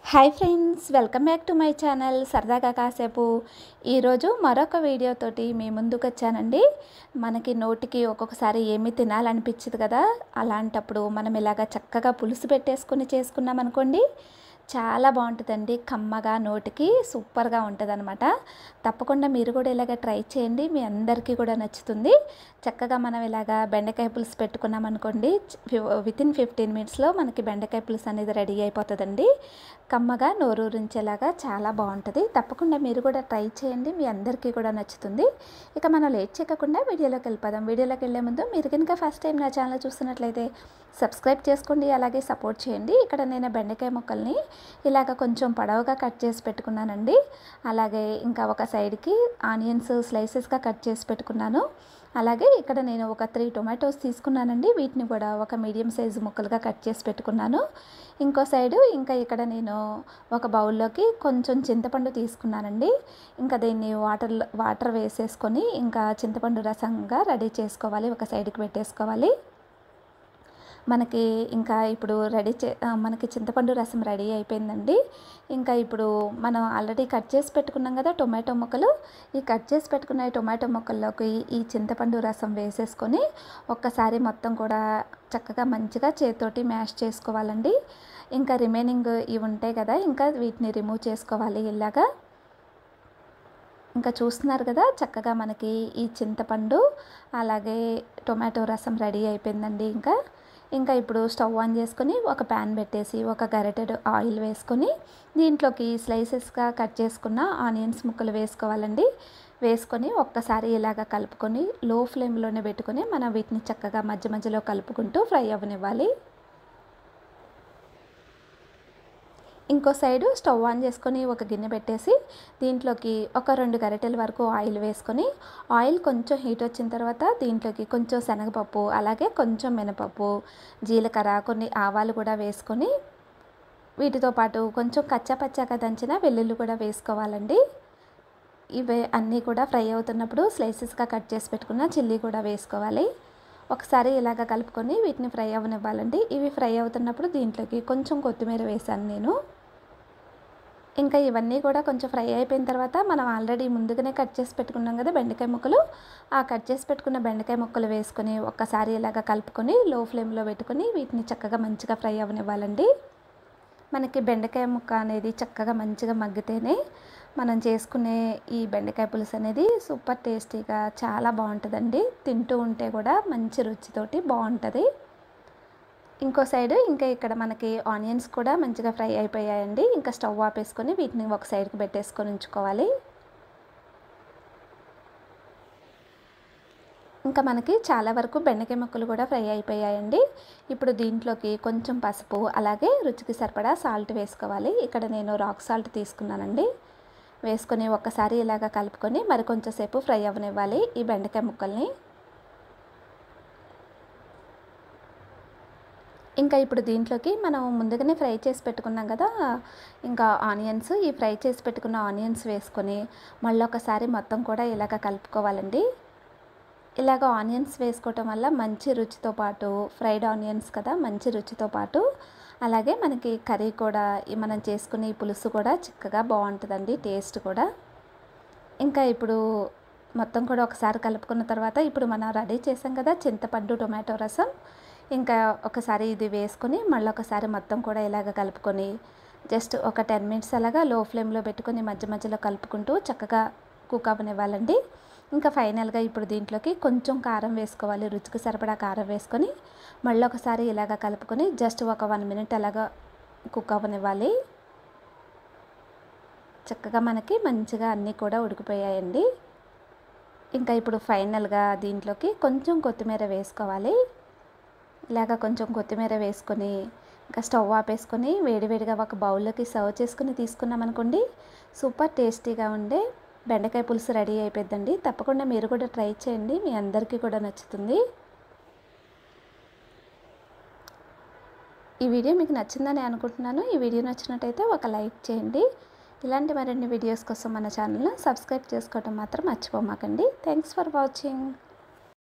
hi friends welcome back to my channel సరదాగా కాసేపు ఈరోజు మరొక వీడియోతోటి మీ ముందుకు వచ్చానండి మనకి నోటికి ఒక్కొక్కసారి ఏమీ తినాలనిపించదు కదా అలాంటప్పుడు మనం ఇలాగ చక్కగా పులుసు పెట్టేసుకుని చేసుకున్నాం అనుకోండి చాలా బాగుంటుందండి కమ్మగా నోటికి సూపర్గా ఉంటుంది అనమాట తప్పకుండా మీరు కూడా ఇలాగ ట్రై చేయండి మీ అందరికీ కూడా నచ్చుతుంది చక్కగా మనం ఇలాగ బెండకాయ పులుసు పెట్టుకున్నాం అనుకోండి విత్ ఇన్ ఫిఫ్టీన్ మినిట్స్లో మనకి బెండకాయ పులుసు అనేది రెడీ అయిపోతుందండి కమ్మగా నోరూరించేలాగా చాలా బాగుంటుంది తప్పకుండా మీరు కూడా ట్రై చేయండి మీ అందరికీ కూడా నచ్చుతుంది ఇక మనం లేట్ చేయకుండా వీడియోలోకి వెళ్ళిపోదాం వీడియోలోకి వెళ్ళే ముందు మీరు కనుక ఫస్ట్ టైం నా ఛానల్ చూస్తున్నట్లయితే సబ్స్క్రైబ్ చేసుకోండి అలాగే సపోర్ట్ చేయండి ఇక్కడ నేను బెండకాయ ముక్కల్ని ఇలాగ కొంచెం పొడవుగా కట్ చేసి పెట్టుకున్నానండి అలాగే ఇంకా ఒక సైడ్కి ఆనియన్స్ స్లైసెస్గా కట్ చేసి పెట్టుకున్నాను అలాగే ఇక్కడ నేను ఒక త్రీ టొమాటోస్ తీసుకున్నానండి వీటిని కూడా ఒక మీడియం సైజు ముక్కలుగా కట్ చేసి పెట్టుకున్నాను ఇంకో సైడు ఇంకా ఇక్కడ నేను ఒక బౌల్లోకి కొంచెం చింతపండు తీసుకున్నానండి ఇంకా దీన్ని వాటర్ వాటర్ వేసేసుకొని ఇంకా చింతపండు రసంగా రెడీ చేసుకోవాలి ఒక సైడ్కి పెట్టేసుకోవాలి మనకి ఇంకా ఇప్పుడు రెడీ చే మనకి చింతపండు రసం రెడీ అయిపోయిందండి ఇంకా ఇప్పుడు మనం ఆల్రెడీ కట్ చేసి పెట్టుకున్నాం కదా టొమాటో ముక్కలు ఈ కట్ చేసి పెట్టుకున్న ఈ టొమాటో ముక్కల్లోకి ఈ చింతపండు రసం వేసేసుకొని ఒక్కసారి మొత్తం కూడా చక్కగా మంచిగా చేతితోటి మ్యాష్ చేసుకోవాలండి ఇంకా రిమైనింగ్ ఇవి ఉంటాయి కదా ఇంకా వీటిని రిమూవ్ చేసుకోవాలి ఇలాగా ఇంకా చూస్తున్నారు కదా చక్కగా మనకి ఈ చింతపండు అలాగే టొమాటో రసం రెడీ అయిపోయిందండి ఇంకా ఇంకా ఇప్పుడు స్టవ్ ఆన్ చేసుకొని ఒక ప్యాన్ పెట్టేసి ఒక గరిటెడు ఆయిల్ వేసుకొని దీంట్లోకి స్లైసెస్గా కట్ చేసుకున్న ఆనియన్స్ ముక్కలు వేసుకోవాలండి వేసుకొని ఒక్కసారి ఇలాగ కలుపుకొని లో ఫ్లేమ్లోనే పెట్టుకొని మనం వీటిని చక్కగా మధ్య మధ్యలో కలుపుకుంటూ ఫ్రై అవ్వనివ్వాలి ఇంకో సైడు స్టవ్ ఆన్ చేసుకొని ఒక గిన్నె పెట్టేసి దీంట్లోకి ఒక రెండు గరిటెల వరకు ఆయిల్ వేసుకొని ఆయిల్ కొంచెం హీట్ వచ్చిన తర్వాత దీంట్లోకి కొంచెం శనగపప్పు అలాగే కొంచెం మినపప్పు జీలకర్ర కొన్ని ఆవాలు కూడా వేసుకొని వీటితో పాటు కొంచెం కచ్చాపచ్చాగా దంచిన వెల్లుల్లి కూడా వేసుకోవాలండి ఇవి అన్నీ కూడా ఫ్రై అవుతున్నప్పుడు స్లైసెస్గా కట్ చేసి పెట్టుకున్న చిల్లీ కూడా వేసుకోవాలి ఒకసారి ఇలాగ కలుపుకొని వీటిని ఫ్రై అవ్వనివ్వాలండి ఇవి ఫ్రై అవుతున్నప్పుడు దీంట్లోకి కొంచెం కొత్తిమీర వేసాను నేను ఇంకా ఇవన్నీ కూడా కొంచెం ఫ్రై అయిపోయిన తర్వాత మనం ఆల్రెడీ ముందుగానే కట్ చేసి పెట్టుకున్నాం కదా బెండకాయ ముక్కలు ఆ కట్ చేసి పెట్టుకున్న బెండకాయ ముక్కలు వేసుకొని ఒక్కసారి ఇలాగ కలుపుకొని లో ఫ్లేమ్లో పెట్టుకొని వీటిని చక్కగా మంచిగా ఫ్రై అవ్వనివ్వాలండి మనకి బెండకాయ ముక్క అనేది చక్కగా మంచిగా మగ్గితేనే మనం చేసుకునే ఈ బెండకాయ పులుసు అనేది సూపర్ టేస్టీగా చాలా బాగుంటుందండి తింటూ ఉంటే కూడా మంచి రుచితోటి బాగుంటుంది ఇంకో సైడ్ ఇంకా ఇక్కడ మనకి ఆనియన్స్ కూడా మంచిగా ఫ్రై అయిపోయాయండి ఇంకా స్టవ్ ఆపేసుకొని వీటిని ఒక సైడ్కి పెట్టేసుకొని ఉంచుకోవాలి ఇంకా మనకి చాలా వరకు బెండకాయ ముక్కలు కూడా ఫ్రై అయిపోయాయండి ఇప్పుడు దీంట్లోకి కొంచెం పసుపు అలాగే రుచికి సరిపడా సాల్ట్ వేసుకోవాలి ఇక్కడ నేను రాక్ సాల్ట్ తీసుకున్నానండి వేసుకొని ఒక్కసారి ఇలాగ కలుపుకొని మరి కొంచెం సేపు ఫ్రై అవ్వనివ్వాలి ఈ బెండకాయ ముక్కల్ని ఇంకా ఇప్పుడు దీంట్లోకి మనం ముందుగానే ఫ్రై చేసి పెట్టుకున్నాం కదా ఇంకా ఆనియన్స్ ఈ ఫ్రై చేసి పెట్టుకున్న ఆనియన్స్ వేసుకొని మళ్ళీ ఒకసారి మొత్తం కూడా ఇలాగ కలుపుకోవాలండి ఇలాగ ఆనియన్స్ వేసుకోవటం వల్ల మంచి రుచితో పాటు ఫ్రైడ్ ఆనియన్స్ కదా మంచి రుచితో పాటు అలాగే మనకి కర్రీ కూడా మనం చేసుకునే పులుసు కూడా చిక్కగా బాగుంటుందండి టేస్ట్ కూడా ఇంకా ఇప్పుడు మొత్తం కూడా ఒకసారి కలుపుకున్న తర్వాత ఇప్పుడు మనం రెడీ చేసాం కదా చింతపండు టొమాటో రసం ఇంకా ఒకసారి ఇది వేసుకొని మళ్ళీ ఒకసారి మొత్తం కూడా ఇలాగ కలుపుకొని జస్ట్ ఒక టెన్ మినిట్స్ అలాగా లో ఫ్లేమ్లో పెట్టుకొని మధ్య మధ్యలో కలుపుకుంటూ చక్కగా కుక్ అవ్వనివ్వాలండి ఇంకా ఫైనల్గా ఇప్పుడు దీంట్లోకి కొంచెం కారం వేసుకోవాలి రుచికి సరిపడా కారం వేసుకొని మళ్ళీ ఒకసారి ఇలాగ కలుపుకొని జస్ట్ ఒక వన్ మినిట్ అలాగా కుక్ అవ్వనివ్వాలి చక్కగా మనకి మంచిగా అన్నీ కూడా ఉడికిపోయాయండి ఇంకా ఇప్పుడు ఫైనల్గా దీంట్లోకి కొంచెం కొత్తిమీర వేసుకోవాలి ఇలాగ కొంచెం కొత్తిమీర వేసుకొని ఇంకా స్టవ్ ఆపేసుకొని వేడివేడిగా ఒక బౌల్లోకి సర్వ్ చేసుకుని తీసుకున్నాం అనుకోండి సూపర్ టేస్టీగా ఉండే బెండకాయ పులుసు రెడీ అయిపోద్దండి తప్పకుండా మీరు కూడా ట్రై చేయండి మీ అందరికీ కూడా నచ్చుతుంది ఈ వీడియో మీకు నచ్చిందని అనుకుంటున్నాను ఈ వీడియో నచ్చినట్టయితే ఒక లైక్ చేయండి ఇలాంటి మరిన్ని వీడియోస్ కోసం మన ఛానల్ని సబ్స్క్రైబ్ చేసుకోవడం మాత్రం మర్చిపోమాకండి థ్యాంక్స్ ఫర్ వాచింగ్